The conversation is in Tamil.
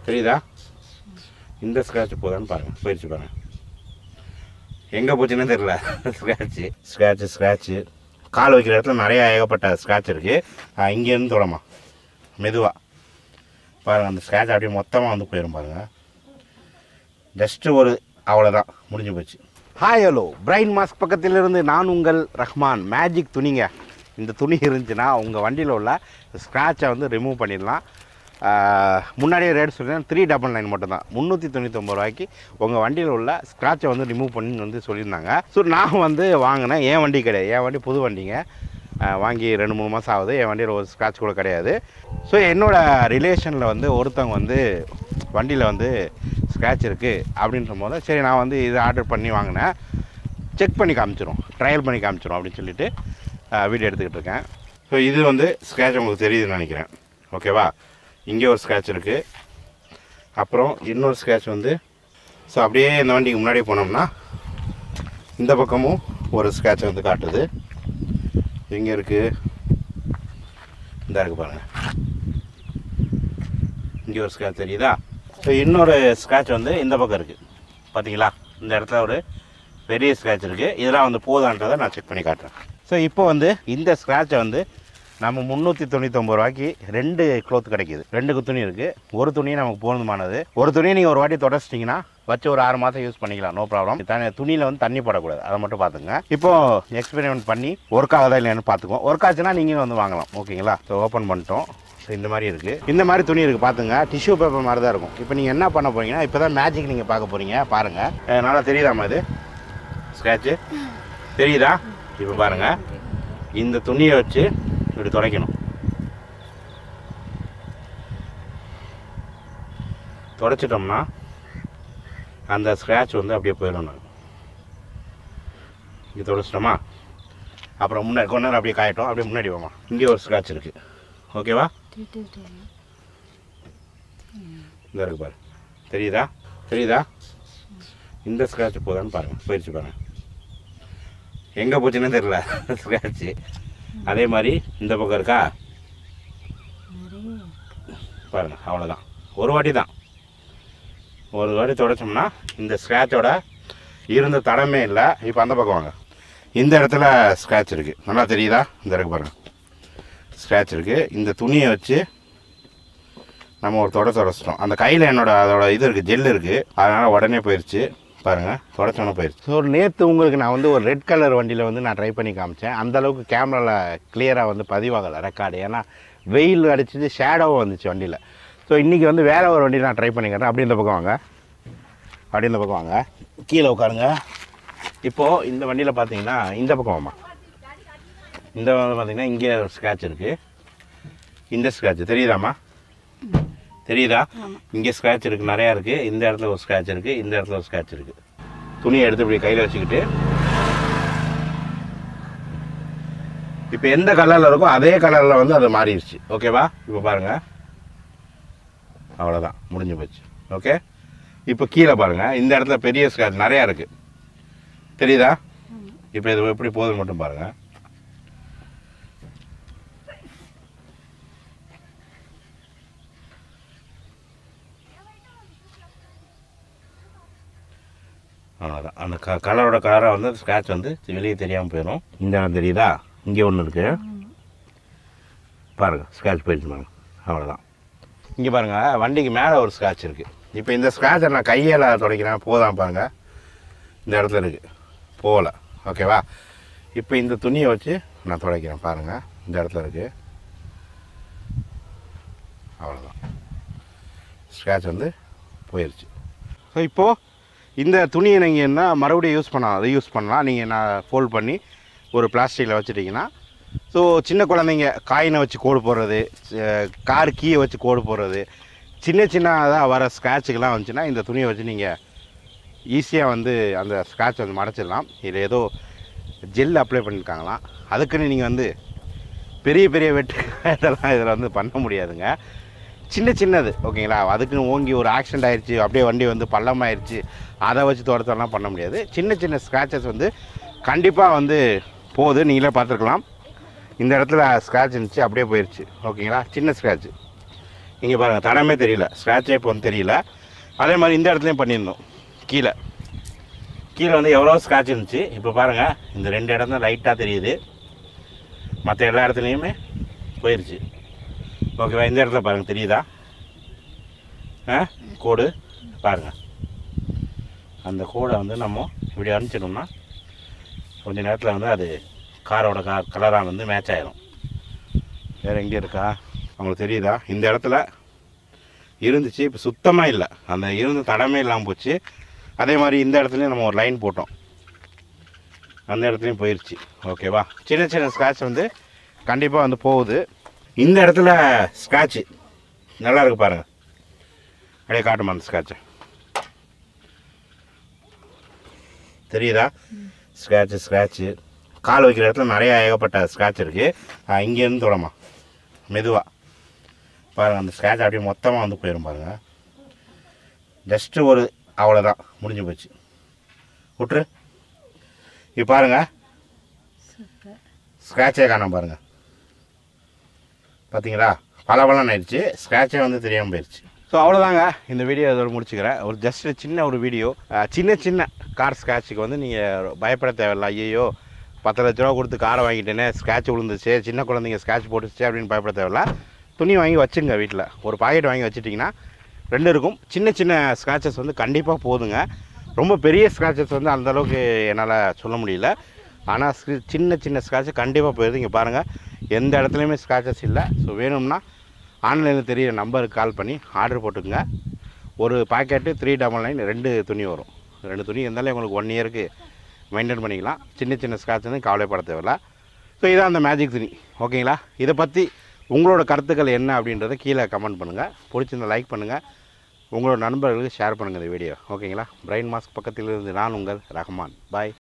தெரியுதா இந்த ஸ்க்ராட்ச் போதான்னு பாருங்கள் போயிடுச்சு பாருங்கள் எங்கே போச்சுன்னு தெரியல ஸ்க்ராட்சு ஸ்க்ராட்சு ஸ்க்ராட்சு கால் வைக்கிற இடத்துல நிறைய ஏகப்பட்ட ஸ்க்ராட்ச் இருக்குது இங்கேருந்து தொடமா மெதுவாக பாருங்கள் அந்த ஸ்க்ராட்ச் அப்படியே மொத்தமாக வந்து போயிடும் பாருங்கள் ஜஸ்ட்டு ஒரு அவ்வளோதான் முடிஞ்சு போச்சு ஹாய் ஹலோ பிரைன் மாஸ்க் பக்கத்தில் இருந்து நான் உங்கள் ரஹ்மான் மேஜிக் துணிங்க இந்த துணி இருந்துச்சுன்னா உங்கள் வண்டியில் உள்ள ஸ்க்ராட்சை வந்து ரிமூவ் பண்ணிடலாம் ஆஹ், முன்னாடியே ரேட் சொல்லியிருந்தேன் த்ரீ டபுள் நைன் மட்டும் தான் முந்நூற்றி தொண்ணூத்தொம்பது ரூபாய்க்கு உங்கள் வண்டியில் உள்ள ஸ்க்ராட்சை வந்து ரிமூவ் பண்ணி வந்து சொல்லியிருந்தாங்க ஸோ நான் வந்து வாங்கினேன் என் வண்டி கிடையாது என் வண்டி புது வண்டிங்க ஆஹ், வாங்கி ரெண்டு மூணு மாதம் ஆகுது என் வண்டியில் ஒரு ஸ்க்ராட்ச் கூட கிடையாது ஸோ என்னோடய ரிலேஷனில் வந்து ஒருத்தவங்க வந்து வண்டியில் வந்து ஸ்க்ராட்ச் இருக்குது அப்படின்ற போது சரி நான் வந்து இதை ஆர்டர் பண்ணி வாங்கினேன் செக் பண்ணி காமிச்சிரும் ட்ரையல் பண்ணி காமிச்சிரும் அப்படின்னு சொல்லிட்டு வீடியோ எடுத்துக்கிட்டு இருக்கேன் ஸோ இது வந்து ஸ்க்ராட்ச் உங்களுக்கு தெரியுதுன்னு நினைக்கிறேன் ஓகேவா இங்கே ஒரு ஸ்க்ராட்ச் இருக்குது அப்புறம் இன்னொரு ஸ்க்ராட்ச் வந்து ஸோ அப்படியே இந்த வண்டிக்கு முன்னாடி போனோம்னா இந்த பக்கமும் ஒரு ஸ்க்ராட்ச் வந்து காட்டுது எங்கே இருக்குது இந்த இருக்கு பாருங்கள் இங்கே ஒரு ஸ்க்ராட்ச் தெரியுதா ஸோ இன்னொரு ஸ்க்ராட்ச் வந்து இந்த பக்கம் இருக்குது பார்த்தீங்களா இந்த இடத்துல ஒரு பெரிய ஸ்க்ராட்ச் இருக்குது இதெல்லாம் வந்து போதான்றதை நான் செக் பண்ணி காட்டுறேன் ஸோ இப்போ வந்து இந்த ஸ்க்ராட்சை வந்து நம்ம முந்நூற்றி தொண்ணூத்தொம்பது ரூபாய்க்கு ரெண்டு க்ளோத் கிடைக்கிது ரெண்டுக்கு துணி இருக்குது ஒரு துணி நமக்கு போதுமானது ஒரு துணியை நீங்கள் ஒரு வாட்டி தொடச்சிட்டிங்கன்னா வச்சு ஒரு ஆறு மாதம் யூஸ் பண்ணிக்கலாம் நோ ப்ராப்ளம் தனி துணியில் வந்து தண்ணி போடக்கூடாது அதை மட்டும் பார்த்துங்க இப்போ எக்ஸ்பெரிமெண்ட் பண்ணி ஒர்க் ஆகுதா இல்லையான்னு பார்த்துக்குவோம் ஒர்க் ஆச்சுன்னா நீங்கள் வந்து வாங்கலாம் ஓகேங்களா ஸோ ஓப்பன் பண்ணிட்டோம் ஸோ இந்த மாதிரி இருக்குது இந்த மாதிரி துணி இருக்குது பார்த்துங்க டிஷ்யூ பேப்பர் மாதிரி தான் இருக்கும் இப்போ நீங்கள் என்ன பண்ண போறீங்கன்னா இப்போ தான் மேஜிக் நீங்கள் பார்க்க போகிறீங்க பாருங்கள் அஹ் நல்லா தெரியுதாம்மா இது ஸ்க்ராட்சு தெரியுதா இப்போ பாருங்கள் இந்த துணியை வச்சு இப்படி துடைக்கணும் துடைச்சிட்டோம்னா அந்த ஸ்க்ராட்ச் வந்து அப்படியே போயிடும் நான் இங்கே துடைச்சிட்டோமா அப்புறம் முன்னாடி கொஞ்ச நேரம் அப்படியே காயட்டும் அப்படியே முன்னாடி வாமா இங்கே ஒரு ஸ்க்ராட்ச் இருக்குது ஓகேவா இந்த இருக்கு பாரு தெரியுதா தெரியுதா இந்த ஸ்க்ராட்ச் போதான்னு பாருங்கள் போயிடுச்சு பாருங்க எங்கே போச்சுன்னு தெரியல ஸ்க்ராட்சு அதே மாதிரி இந்த பக்கம் இருக்கா பாருங்க அவ்வளோதான் ஒரு வாட்டி தான் ஒரு வாட்டி தொடச்சோம்னா இந்த ஸ்க்ராட்சோட இருந்த தடமே இல்லை இப்போ அந்த பக்கம் வாங்க இந்த இடத்துல ஸ்க்ராட்ச் இருக்குது நல்லா தெரியுதா இந்த இருக்கு பாருங்க ஸ்க்ராட்ச் இருக்குது இந்த துணியை வச்சு நம்ம ஒரு தொட தொடச்சிட்டோம் அந்த கையில் என்னோட அதோட இது இருக்குது ஜெல் இருக்குது அதனால் உடனே போயிடுச்சு பாருங்கள் தொடச்சோன்னே போயிடுச்சு ஸோ நேற்று உங்களுக்கு நான் வந்து ஒரு ரெட் கலர் வண்டியில் வந்து நான் ட்ரை பண்ணி காமிச்சேன் அந்த அளவுக்கு கேமராவில் கிளியராக வந்து பதிவாகலை ரெக்கார்டு ஏன்னா வெயில் அடிச்சிட்டு ஷேடோவும் வந்துச்சு வண்டியில் ஸோ இன்றைக்கி வந்து வேற ஒரு வண்டி நான் ட்ரை பண்ணிக்கிறேன் அப்படி இந்த பக்கம் வாங்க அப்படி இந்த பக்கம் வாங்க கீழே உட்காருங்க இப்போது இந்த வண்டியில் பார்த்தீங்கன்னா இந்த பக்கம் வாமா இந்த வந்து பார்த்தீங்கன்னா இங்கே ஒரு ஸ்க்ராட்ச் இருக்குது இந்த ஸ்க்ராட்ச் தெரியுதாம்மா தெரியுதா இங்கே ஸ்க்ராட்ச் இருக்குது நிறையா இருக்குது இந்த இடத்துல ஒரு ஸ்க்ராட்ச் இருக்குது இந்த இடத்துல ஒரு ஸ்க்ராட்ச் இருக்குது துணியை எடுத்து இப்படி கையில் வச்சுக்கிட்டு இப்போ எந்த கலரில் இருக்கோ அதே கலரில் வந்து அது மாறிடுச்சு ஓகேவா இப்போ பாருங்கள் அவ்வளோதான் முடிஞ்சு போச்சு ஓகே இப்போ கீழே பாருங்கள் இந்த இடத்துல பெரிய ஸ்க்ராட்ச் நிறையா இருக்குது தெரியுதா இப்போ இது எப்படி போகுதுன்னு மட்டும் பாருங்கள் அவ்வளோதான் அந்த க கலரோட கலராக வந்து ஸ்க்ராட்ச் வந்து வெளியே தெரியாமல் போயிடும் இந்த இடம் தெரியுதா இங்கே ஒன்று இருக்குது பாருங்கள் ஸ்க்ராட்ச் போயிடுச்சு பாருங்க அவ்வளோதான் இங்கே பாருங்கள் வண்டிக்கு மேலே ஒரு ஸ்க்ராட்ச் இருக்குது இப்போ இந்த ஸ்க்ராட்சை நான் கையால் துடைக்கிறேன் போதான் பாருங்கள் இந்த இடத்துல இருக்குது போகல ஓகேவா இப்போ இந்த துணியை வச்சு நான் துடைக்கிறேன் பாருங்கள் இந்த இடத்துல இருக்குது அவ்வளோதான் ஸ்க்ராட்ச் வந்து போயிடுச்சு ஸோ இப்போது இந்த துணியை நீங்கள் என்ன மறுபடியும் யூஸ் பண்ணலாம் அதை யூஸ் பண்ணலாம் நீங்கள் நான் ஃபோல்ட் பண்ணி ஒரு பிளாஸ்டிக்கில் வச்சுட்டிங்கன்னா ஸோ சின்ன குழந்தைங்க காயினை வச்சு கோடு போடுறது கார் கீயை வச்சு கோடு போடுறது சின்ன சின்னதாக வர ஸ்க்ராட்சுக்கெல்லாம் வந்துச்சுன்னா இந்த துணியை வச்சு நீங்கள் ஈஸியாக வந்து அந்த ஸ்க்ராட்ச் வந்து மறைச்சிடலாம் இதில் ஏதோ ஜெல் அப்ளை பண்ணியிருக்காங்களாம் அதுக்குன்னு நீங்கள் வந்து பெரிய பெரிய வெட்டு இதெல்லாம் இதில் வந்து பண்ண முடியாதுங்க சின்ன சின்னது ஓகேங்களா அதுக்குன்னு ஓங்கி ஒரு ஆக்சிடென்ட் ஆயிடுச்சு அப்படியே வண்டி வந்து பள்ளம் ஆயிடுச்சு அதை வச்சு துரத்தெல்லாம் பண்ண முடியாது சின்ன சின்ன ஸ்க்ராச்சஸ் வந்து கண்டிப்பாக வந்து போகுது நீங்களே பார்த்துருக்கலாம் இந்த இடத்துல ஸ்க்ராட்ச் இருந்துச்சு அப்படியே போயிடுச்சு ஓகேங்களா சின்ன ஸ்க்ராட்ச் இங்கே பாருங்கள் தடமே தெரியல ஸ்க்ராட்சே இப்போ வந்து தெரியல அதே மாதிரி இந்த இடத்துலையும் பண்ணியிருந்தோம் கீழே கீழே வந்து எவ்வளோ ஸ்க்ராட்ச் இருந்துச்சு இப்போ பாருங்கள் இந்த ரெண்டு இடம் தான் லைட்டாக தெரியுது மற்ற எல்லா இடத்துலையுமே போயிடுச்சு ஓகேவா இந்த இடத்துல பாருங்கள் தெரியுதா ஆ கோடு பாருங்கள் அந்த கோடை வந்து நம்ம இப்படி அனுப்பிச்சிட்டோம்னா கொஞ்ச நேரத்தில் வந்து அது காரோட கா கலராக வந்து மேட்ச் ஆயிரும் வேறு எங்கே இருக்கா அவங்களுக்கு தெரியுதா இந்த இடத்துல இருந்துச்சு இப்போ சுத்தமாக இல்லை அந்த இருந்த தடமே இல்லாமல் போச்சு அதே மாதிரி இந்த இடத்துலையும் நம்ம ஒரு லைன் போட்டோம் அந்த இடத்துலையும் போயிடுச்சு ஓகேவா சின்ன சின்ன ஸ்க்ராட்ச் வந்து கண்டிப்பாக வந்து போகுது இந்த இடத்துல ஸ்க்ராட்சு நல்லா இருக்கு பாருங்க அப்படியே காட்டுமா அந்த ஸ்க்ராட்சை தெரியுதா ஸ்க்ராட்சு ஸ்க்ராட்சு கால் வைக்கிற இடத்துல நிறைய ஏகப்பட்ட ஸ்க்ராட்ச் இருக்குது இங்கேருந்து தொடமா மெதுவாக பாருங்கள் அந்த ஸ்க்ராட்ச் அப்படியே மொத்தமாக வந்து போயிடும் பாருங்கள் ஜஸ்ட்டு ஒரு அவ்வளோதான் முடிஞ்சு போச்சு விட்ரு இப்போ பாருங்கள் சூப்பர் ஸ்க்ராட்சே காணாம பாருங்கள் பார்த்தீங்களா பல பலன் ஆயிடுச்சு ஸ்க்ராட்சே வந்து தெரியாமல் போயிடுச்சு ஸோ அவ்வளோதாங்க இந்த வீடியோ இதோட முடிச்சுக்கிறேன் ஒரு ஜஸ்ட் சின்ன ஒரு வீடியோ சின்ன சின்ன கார் ஸ்க்ராட்சுக்கு வந்து நீங்கள் பயப்பட தேவையில்ல ஐயோ பத்து லட்ச ரூபா கொடுத்து காரை வாங்கிட்டேனே ஸ்க்ராட்ச் விழுந்துச்சு சின்ன குழந்தைங்க ஸ்க்ராட்ச் போட்டுச்சு அப்படின்னு பயப்பட தேவையில்ல துணி வாங்கி வச்சுங்க வீட்டில் ஒரு பாக்கெட் வாங்கி வச்சுட்டிங்கன்னா ரெண்டு இருக்கும் சின்ன சின்ன ஸ்க்ராச்சஸ் வந்து கண்டிப்பாக போதுங்க ரொம்ப பெரிய ஸ்க்ராச்சஸ் வந்து அந்த அளவுக்கு என்னால் சொல்ல முடியல ஆனால் ஸ்க்ரி- சின்ன சின்ன ஸ்க்ராட்ச் கண்டிப்பாக போயிடுது இங்கே பாருங்கள் எந்த இடத்துலையுமே ஸ்க்ராச்சஸ் இல்லை ஸோ வேணும்னா ஆன்லைனில் தெரியிற நம்பருக்கு கால் பண்ணி ஆர்டர் போட்டுக்கோங்க ஒரு பாக்கெட்டு த்ரீ டபுள் நைன் ரெண்டு துணி வரும் ரெண்டு துணி இருந்தாலும் உங்களுக்கு ஒன் இயருக்கு மெயின்டைன் பண்ணிக்கலாம் சின்ன சின்ன ஸ்க்ராட்ச் வந்து கவலைப்பட தேவையில்ல ஸோ இதான் அந்த மேஜிக் துணி ஓகேங்களா இதை பற்றி உங்களோட கருத்துக்கள் என்ன அப்படின்றத கீழே கமெண்ட் பண்ணுங்கள் பிடிச்சிருந்தா லைக் பண்ணுங்கள் உங்களோட நண்பர்களுக்கு ஷேர் பண்ணுங்கள் இந்த வீடியோ ஓகேங்களா பிரைன் மாஸ்க் பக்கத்தில் இருந்து நான் உங்கள் ரஹ்மான் பாய்